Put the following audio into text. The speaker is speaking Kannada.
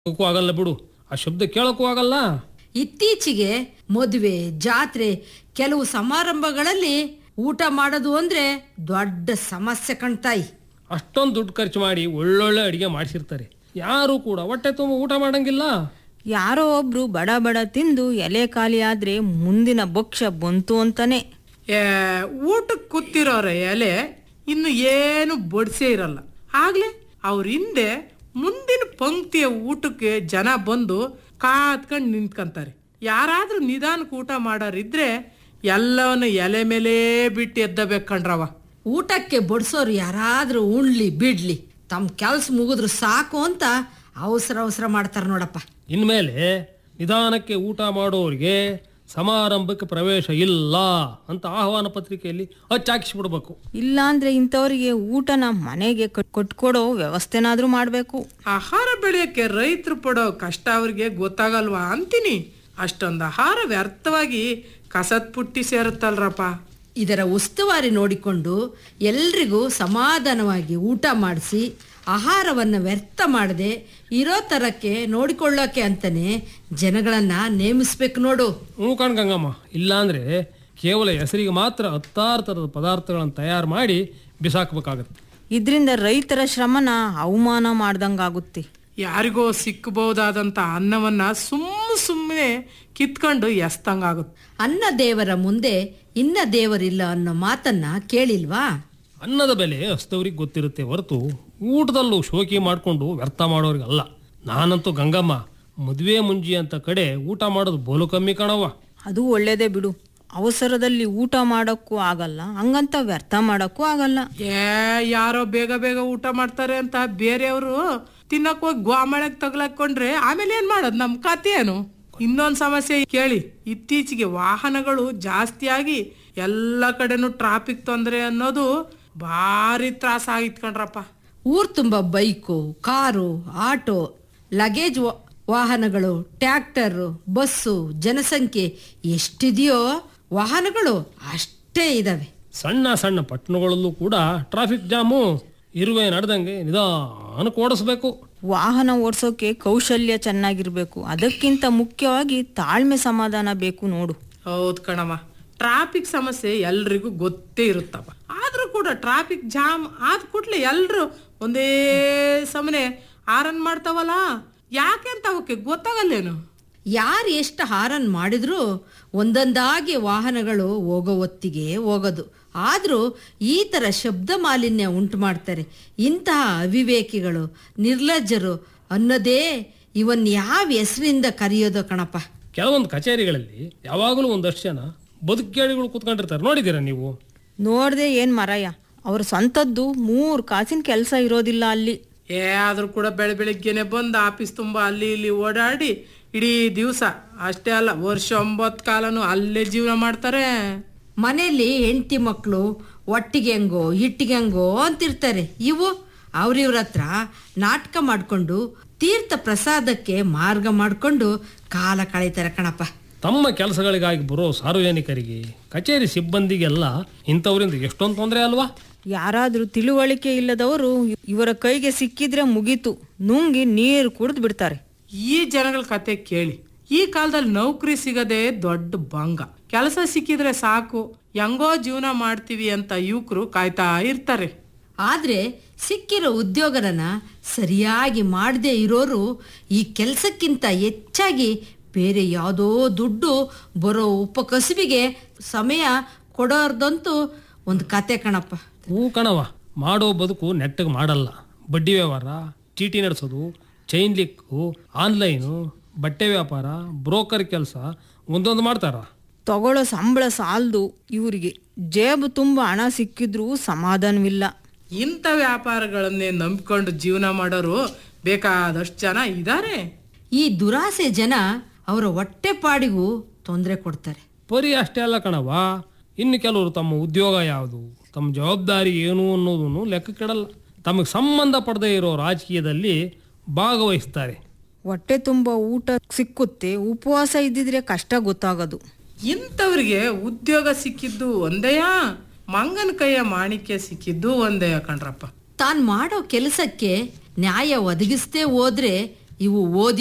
ಹೋಗಕ್ಕೂ ಆಗಲ್ಲ ಬಿಡು ಆ ಶಬ್ದ ಕೇಳಕ್ಕೂ ಆಗಲ್ಲ ಇತ್ತೀಚೆಗೆ ಮದುವೆ ಜಾತ್ರೆ ಕೆಲವು ಸಮಾರಂಭಗಳಲ್ಲಿ ಊಟ ಮಾಡೋದು ಅಂದ್ರೆ ದೊಡ್ಡ ಸಮಸ್ಯೆ ಕಣ್ತಾಯಿ ಅಷ್ಟೊಂದು ದುಡ್ಡು ಖರ್ಚು ಮಾಡಿ ಒಳ್ಳೊಳ್ಳೆ ಅಡಿಗೆ ಮಾಡಿಸಿರ್ತಾರೆ ಯಾರು ಕೂಡ ಹೊಟ್ಟೆ ತುಂಬ ಊಟ ಮಾಡಂಗಿಲ್ಲ ಯಾರೋ ಒಬ್ರು ಬಡ ಬಡ ತಿಂದು ಎಲೆ ಖಾಲಿ ಆದ್ರೆ ಮುಂದಿನ ಭಕ್ಷ್ಯ ಬಂತು ಅಂತಾನೆ ಏ ಊಟಕ್ಕೆ ಕೂತಿರೋರ ಎಲೆ ಇನ್ನು ಏನು ಬಡಿಸೇ ಇರಲ್ಲ ಆಗ್ಲೇ ಅವ್ರ ಹಿಂದೆ ಮುಂದಿನ ಪಂಕ್ತಿಯ ಊಟಕ್ಕೆ ಜನ ಬಂದು ಕಾತ್ಕೊಂಡು ನಿಂತ್ಕೊಂತಾರೆ ಯಾರಾದ್ರೂ ನಿಧಾನಕ್ಕೆ ಊಟ ಮಾಡೋರಿದ್ರೆ ಎಲ್ಲವನ್ನ ಎಲೆ ಮೇಲೆ ಬಿಟ್ಟು ಎದ್ದಬೇಕು ಕಣ್ರವ ಊಟಕ್ಕೆ ಬಡಿಸೋರು ಯಾರಾದ್ರೂ ಉಣ್ಲಿ ಬಿಡ್ಲಿ ತಮ್ಮ ಕೆಲ್ಸ ಮುಗಿದ್ರು ಸಾಕು ಅಂತ ಅವಸರ ಅವಸರ ಮಾಡ್ತಾರೆ ನೋಡಪ್ಪ ಇನ್ಮೇಲೆ ನಿಧಾನಕ್ಕೆ ಊಟ ಮಾಡೋರಿಗೆ ಸಮಾರಂಭಕ್ಕೆ ಪ್ರವೇಶ ಇಲ್ಲ ಅಂತ ಆಹ್ವಾನ ಪತ್ರಿಕೆಯಲ್ಲಿ ಹಚ್ಚಾಕಿಸ್ಬಿಡ್ಬೇಕು ಇಲ್ಲಾಂದ್ರೆ ಇಂಥವ್ರಿಗೆ ಊಟನ ಮನೆಗೆ ಕಟ್- ಕೊಟ್ಕೊಡೋ ವ್ಯವಸ್ಥೆನಾದ್ರೂ ಮಾಡಬೇಕು ಆಹಾರ ಬೆಳೆಯೋಕ್ಕೆ ರೈತರು ಪಡೋ ಕಷ್ಟ ಅವ್ರಿಗೆ ಗೊತ್ತಾಗಲ್ವಾ ಅಂತೀನಿ ಅಷ್ಟೊಂದು ಆಹಾರ ವ್ಯರ್ಥವಾಗಿ ಕಸದ ಪುಟ್ಟಿ ಸೇರುತ್ತಲ್ರಪ್ಪ ಇದರ ಉಸ್ತುವಾರಿ ನೋಡಿಕೊಂಡು ಎಲ್ರಿಗೂ ಸಮಾಧಾನವಾಗಿ ಊಟ ಮಾಡಿಸಿ ಆಹಾರವನ್ನು ವ್ಯರ್ಥ ಮಾಡದೆ ಇರೋ ಥರಕ್ಕೆ ನೋಡಿಕೊಳ್ಳೋಕೆ ಅಂತಾನೆ ಜನಗಳನ್ನ ನೇಮಿಸ್ಬೇಕು ನೋಡು ಹ್ಞೂ ಕಣ್ ಗಂಗಮ್ಮ ಇಲ್ಲಾಂದ್ರೆ ಕೇವಲ ಹೆಸರಿಗೆ ಮಾತ್ರ ಹತ್ತಾರು ಥರದ ಪದಾರ್ಥಗಳನ್ನು ತಯಾರು ಮಾಡಿ ಬಿಸಾಕಬೇಕಾಗತ್ತೆ ಇದರಿಂದ ರೈತರ ಶ್ರಮನ ಅವಮಾನ ಮಾಡ್ದಂಗಾಗುತ್ತೆ ಯಾರಿಗೋ ಸಿಕ್ಕಬಹುದಾದಂಥ ಅನ್ನವನ್ನ ಸುಮ್ಮ ಸುಮ್ಮನೆ ಕಿತ್ಕೊಂಡು ಎಸ್ತಂಗಾಗುತ್ತೆ ಅನ್ನ ದೇವರ ಮುಂದೆ ಇನ್ನ ದೇವರಿಲ್ಲ ಅನ್ನೋ ಮಾತನ್ನ ಕೇಳಿಲ್ವಾ ಅನ್ನದ ಬೆಲೆ ಹಸ್ತವ್ರಿಗೆ ಗೊತ್ತಿರುತ್ತೆ ಹೊರತು ಊಟದಲ್ಲೂ ಶೋಕಿ ಮಾಡಿಕೊಂಡು ವ್ಯರ್ಥ ಮಾಡೋರಿಗಲ್ಲ ನಾನಂತೂ ಗಂಗಮ್ಮ ಮದುವೆ ಮುಂಜಿ ಅಂತ ಕಡೆ ಊಟ ಮಾಡೋದು ಬೋಲು ಕಮ್ಮಿ ಕಣವ್ವ ಅದು ಒಳ್ಳೇದೇ ಬಿಡು ಅವಸರದಲ್ಲಿ ಊಟ ಮಾಡೋಕ್ಕೂ ಆಗಲ್ಲ ಹಂಗಂತ ವ್ಯರ್ಥ ಮಾಡೋಕ್ಕೂ ಆಗಲ್ಲ ಏ ಯಾರೋ ಬೇಗ ಬೇಗ ಊಟ ಮಾಡ್ತಾರೆ ಅಂತ ಬೇರೆಯವರು ತಿನ್ನಕ್ ಹೋಗಿ ಗ್ವಾಮಳಕ್ ತಗ್ಲಾಕೊಂಡ್ರೆ ಆಮೇಲೆ ಏನ್ ಮಾಡೋದು ನಮ್ ಕತೆ ಏನು ಇನ್ನೊಂದ್ ಸಮಸ್ಯೆ ಕೇಳಿ ಇತ್ತೀಚೆಗೆ ವಾಹನಗಳು ಜಾಸ್ತಿಯಾಗಿ ಎಲ್ಲ ಕಡೆನೂ ಟ್ರಾಫಿಕ್ ತೊಂದರೆ ಅನ್ನೋದು ಭಾರಿ ತ್ರಾಸ ಆಗಿತ್ ಕಣ್ರಪ್ಪ ಊರ್ ತುಂಬ ಬೈಕು ಕಾರು ಆಟೋ ಲಗೇಜ್ ವ- ವಾಹನಗಳು ಟ್ರ್ಯಾಕ್ಟರ್ ಬಸ್ಸು ಜನಸಂಖ್ಯೆ ಎಷ್ಟಿದೆಯೋ ವಾಹನಗಳು ಅಷ್ಟೇ ಇದಾವೆ ಸಣ್ಣ ಸಣ್ಣ ಪಟ್ಟಣಗಳಲ್ಲೂ ಕೂಡ ಟ್ರಾಫಿಕ್ ಜಾಮು ಇರುವೆ ನಡೆದಂಗೆ ನಿಧಾನಕ್ಕೆ ಓಡಿಸ್ಬೇಕು ವಾಹನ ಓಡಿಸೋಕೆ ಕೌಶಲ್ಯ ಚೆನ್ನಾಗಿರ್ಬೇಕು ಅದಕ್ಕಿಂತ ಮುಖ್ಯವಾಗಿ ತಾಳ್ಮೆ ಸಮಾಧಾನ ಬೇಕು ನೋಡು ಹೌದ್ ಕಣಮ್ಮ ಟ್ರಾಫಿಕ್ ಸಮಸ್ಯೆ ಎಲ್ರಿಗೂ ಗೊತ್ತೇ ಇರುತ್ತವ ಆದ್ರೂ ಕೂಡ ಟ್ರಾಫಿಕ್ ಜಾಮ್ ಆದ ಕೂಡ್ಲೆ ಎಲ್ರು ಒಂದೇ ಸಮನೆ ಆರನ್ ಮಾಡ್ತಾವಲ್ಲ ಯಾಕೆ ಅಂತ ಅವಕ್ಕೆ ಗೊತ್ತಾಗಲ್ಲೇನು ಯಾರು ಎಷ್ಟು ಹಾರನ್ ಮಾಡಿದ್ರೂ ಒಂದೊಂದಾಗಿ ವಾಹನಗಳು ಹೋಗೋ ಹೊತ್ತಿಗೆ ಹೋಗೋದು ಆದರೂ ಈ ಥರ ಶಬ್ದ ಮಾಲಿನ್ಯ ಉಂಟು ಮಾಡ್ತಾರೆ ಇಂತಹ ಅವಿವೇಕಿಗಳು ನಿರ್ಲಜ್ಜರು ಅನ್ನೋದೇ ಇವನ್ ಯಾವ ಹೆಸರಿಂದ ಕರೆಯೋದು ಕಣಪ್ಪ ಕೆಲವೊಂದು ಕಚೇರಿಗಳಲ್ಲಿ ಯಾವಾಗಲೂ ಒಂದಷ್ಟು ಜನ ಬದುಕೇಳಿಗಳು ಕೂತ್ಕೊಂಡಿರ್ತಾರೆ ನೋಡಿದ್ದೀರಾ ನೀವು ನೋಡ್ದೆ ಏನ್ ಮರಯ್ಯ ಅವ್ರ ಸ್ವಂತದ್ದು ಮೂರು ಕಾಸಿನ ಕೆಲಸ ಇರೋದಿಲ್ಲ ಅಲ್ಲಿ ಏ ಆದ್ರೂ ಕೂಡ ಬೆಳೆ ಬೆಳಿಗ್ಗೆನೆ ಬಂದು ಆಫೀಸ್ ತುಂಬಾ ಅಲ್ಲಿ ಇಲ್ಲಿ ಓಡಾಡಿ ಇಡೀ ದಿವಸ ಅಷ್ಟೇ ಅಲ್ಲ ವರ್ಷ ಒಂಬತ್ತು ಕಾಲನು ಅಲ್ಲೇ ಜೀವನ ಮಾಡ್ತಾರೆ ಮನೆಯಲ್ಲಿ ಹೆಂಡತಿ ಮಕ್ಕಳು ಒಟ್ಟಿಗೆ ಹೆಂಗೋ ಇಟ್ಟಿಗೆ ಹೆಂಗೋ ಅಂತಿರ್ತಾರೆ ಇವು ಅವ್ರಿವ್ರ ಹತ್ರ ನಾಟಕ ಮಾಡಿಕೊಂಡು ತೀರ್ಥ ಪ್ರಸಾದಕ್ಕೆ ಮಾರ್ಗ ಮಾಡಿಕೊಂಡು ಕಾಲ ಕಳೀತಾರೆ ಕಣಪ್ಪ ತಮ್ಮ ಕೆಲಸಗಳಿಗಾಗಿ ಬರೋ ಸಾರ್ವಜನಿಕರಿಗೆ ಕಚೇರಿ ಸಿಬ್ಬಂದಿಗೆಲ್ಲ ಇಂಥವರಿಂದ ಎಷ್ಟೊಂದು ತೊಂದರೆ ಅಲ್ವಾ ಯಾರಾದ್ರೂ ತಿಳುವಳಿಕೆ ಇಲ್ಲದವರು ಇವರ ಕೈಗೆ ಸಿಕ್ಕಿದ್ರೆ ಮುಗೀತು ನುಂಗಿ ನೀರು ಕುಡಿದು ಬಿಡ್ತಾರೆ ಈ ಜನಗಳ ಕತೆ ಕೇಳಿ ಈ ಕಾಲದಲ್ಲಿ ನೌಕರಿ ಸಿಗದೆ ದೊಡ್ಡ ಭಂಗ ಕೆಲಸ ಸಿಕ್ಕಿದ್ರೆ ಸಾಕು ಹೆಂಗೋ ಜೀವನ ಮಾಡ್ತೀವಿ ಅಂತ ಯುವಕರು ಕಾಯ್ತಾ ಇರ್ತಾರೆ ಆದರೆ ಸಿಕ್ಕಿರೋ ಉದ್ಯೋಗನ ಸರಿಯಾಗಿ ಮಾಡದೇ ಇರೋರು ಈ ಕೆಲಸಕ್ಕಿಂತ ಹೆಚ್ಚಾಗಿ ಬೇರೆ ಯಾವುದೋ ದುಡ್ಡು ಬರೋ ಉಪಕಸುಬಿಗೆ ಸಮಯ ಕೊಡೋರ್ದಂತೂ ಒಂದು ಕತೆ ಕಣಪ್ಪ ಹೂ ಕಣವ ಮಾಡೋ ಬದುಕು ನೆಟ್ಟಗೆ ಮಾಡಲ್ಲ ಬಡ್ಡಿ ವ್ಯವಹಾರ ಚೀಟಿ ನಡೆಸೋದು ಚೈನ್ ಲಿಕ್ಕು ಆನ್ಲೈನು ಬಟ್ಟೆ ವ್ಯಾಪಾರ ಬ್ರೋಕರ್ ಕೆಲಸ ಒಂದೊಂದು ಮಾಡ್ತಾರ ತಗೊಳ್ಳೋ ಸಂಬಳ ಸಾಲದು ಇವರಿಗೆ ಜೇಬು ತುಂಬ ಹಣ ಸಿಕ್ಕಿದ್ರೂ ಸಮಾಧಾನವಿಲ್ಲ ಇಂಥ ವ್ಯಾಪಾರಗಳನ್ನೇ ನಂಬಿಕೊಂಡು ಜೀವನ ಮಾಡೋರು ಬೇಕಾದಷ್ಟು ಜನ ಇದ್ದಾರೆ ಈ ದುರಾಸೆ ಜನ ಅವರ ಹೊಟ್ಟೆಪಾಡಿಗೂ ತೊಂದರೆ ಕೊಡ್ತಾರೆ ಬರೀ ಅಷ್ಟೇ ಅಲ್ಲ ಕಣವ ಇನ್ನು ಕೆಲವರು ತಮ್ಮ ಉದ್ಯೋಗ ಯಾವುದು ತಮ್ಮ ಜವಾಬ್ದಾರಿ ಏನು ಅನ್ನೋದನ್ನು ಲೆಕ್ಕಕ್ಕಿಡಲ್ಲ ತಮಗೆ ಸಂಬಂಧಪಡದೇ ಇರೋ ರಾಜಕೀಯದಲ್ಲಿ ಭಾಗವಹಿಸ್ತಾರೆ ಹೊಟ್ಟೆ ತುಂಬ ಊಟ ಸಿಕ್ಕುತ್ತೆ ಉಪವಾಸ ಇದ್ದಿದ್ರೆ ಕಷ್ಟ ಗೊತ್ತಾಗೋದು ಇಂಥವ್ರಿಗೆ ಉದ್ಯೋಗ ಸಿಕ್ಕಿದ್ದು ಒಂದೇಯಾ ಮಂಗನ ಕೈಯ ಮಾಣಿಕ್ಯ ಸಿಕ್ಕಿದ್ದು ಒಂದೇ ಕಣ್ರಪ್ಪ ತಾನು ಮಾಡೋ ಕೆಲಸಕ್ಕೆ ನ್ಯಾಯ ಒದಗಿಸದೇ ಹೋದ್ರೆ ಇವು ಓದಿ